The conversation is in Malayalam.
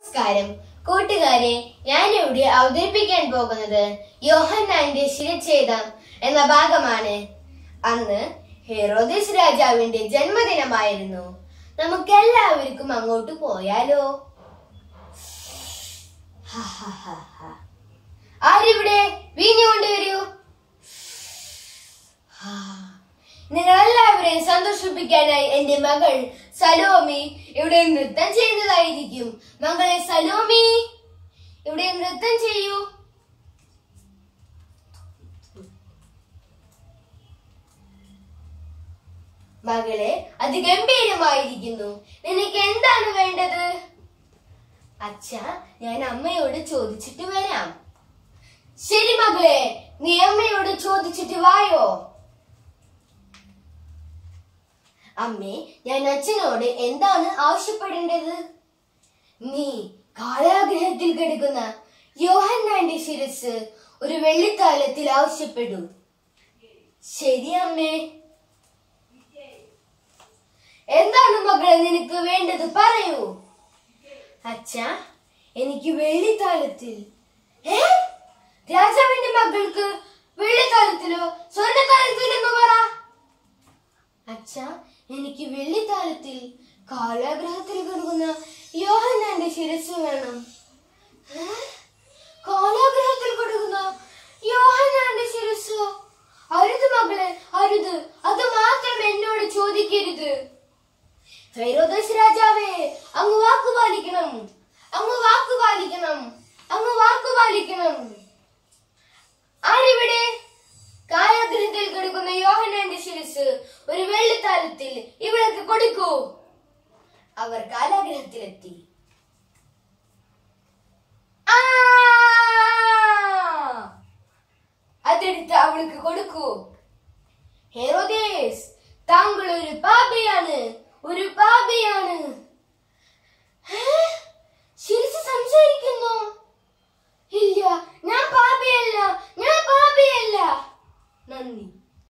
നമസ്കാരം കൂട്ടുകാരെ ഞാനിവിടെ അവതരിപ്പിക്കാൻ പോകുന്നത് യോഹന്നാന്റെ ശിരച്ഛേദം എന്ന ഭാഗമാണ് അന്ന് ഹെറോദിസ് രാജാവിന്റെ ജന്മദിനമായിരുന്നു നമുക്ക് എല്ലാവർക്കും അങ്ങോട്ട് പോയാലോ ഹ, ഹ, ഹ, ഹ. ആരിവിടെ വീഞ്ഞു കൊണ്ടുവരൂ ഹാ. നിങ്ങളെല്ലാവരെയും സന്തോഷിപ്പിക്കാനായി എന്റെ മകൾ സലോമി ഇവിടെ നൃത്തം ചെയ്യുന്നതായിരിക്കും മകളെ സലോമി ഇവിടെ നൃത്തം ചെയ്യൂ മകളെ അത് ഗംഭീരമായിരിക്കുന്നു നിനക്ക് എന്താണ് വേണ്ടത് അച്ഛ ഞാൻ അമ്മയോട് ചോദിച്ചിട്ട് വരാം ശരി മകളെ നീ അമ്മയോട് ചോദിച്ചിട്ട് വായോ അമ്മേ ഞാൻ അച്ഛനോട് എന്താണ് ആവശ്യപ്പെടേണ്ടത് നീ കാലാഗ്രഹത്തിൽ കിടക്കുന്ന യോഹന്നാന്റെ ശിരസ് ഒരു വെള്ളിത്താലത്തിൽ ആവശ്യപ്പെടൂ ശരി അമ്മേ എന്താണ് മകളെ നിനക്ക് വേണ്ടത് പറയൂ അച്ഛ എനിക്ക് വെള്ളിത്താലത്തിൽ ഏ രാജാവിന്റെ മകൾക്ക് വെള്ളിത്താലത്തിലോ സ്വർണ്ണത്താലത്തിലെന്ന് പറ അച്ഛ എനിക്ക് വെള്ളിത്താലത്തിൽ കാലാഗ്രഹത്തിൽ കിടക്കുന്ന യോഹന്നാന്റെ ശിരസ് വേണം ഏ? കാലാഗ്രഹത്തിൽ കിടക്കുന്ന യോഹന്നാന്റെ ശിരസ് അരുത് മകളെ അരുത് അത് മാത്രം എന്നോട് ചോദിക്കരുത് ഫൈറോദസ് രാജാവേ അങ്ങ് വാക്കു പാലിക്കണം അങ്ങ് വാക്കു പാലിക്കണം അങ്ങ് വാക്കു പാലിക്കണം ആരിവിടെ കായാഗ്രഹത്തിൽ കിടക്കുന്ന യോഹനാന്റെ ശിരസ് ഒരു വെള്ളിത്താലത്തിൽ ഇവിടേക്ക് കൊടുക്കൂ അവർ കാലാഗ്രഹത്തിലെത്തി ആ! അതെടുത്ത് അവൾക്ക് കൊടുക്കൂ ഹെറോദേസ് താങ്കൾ ഒരു പാപിയാണ് ഒരു പാപിയാണ്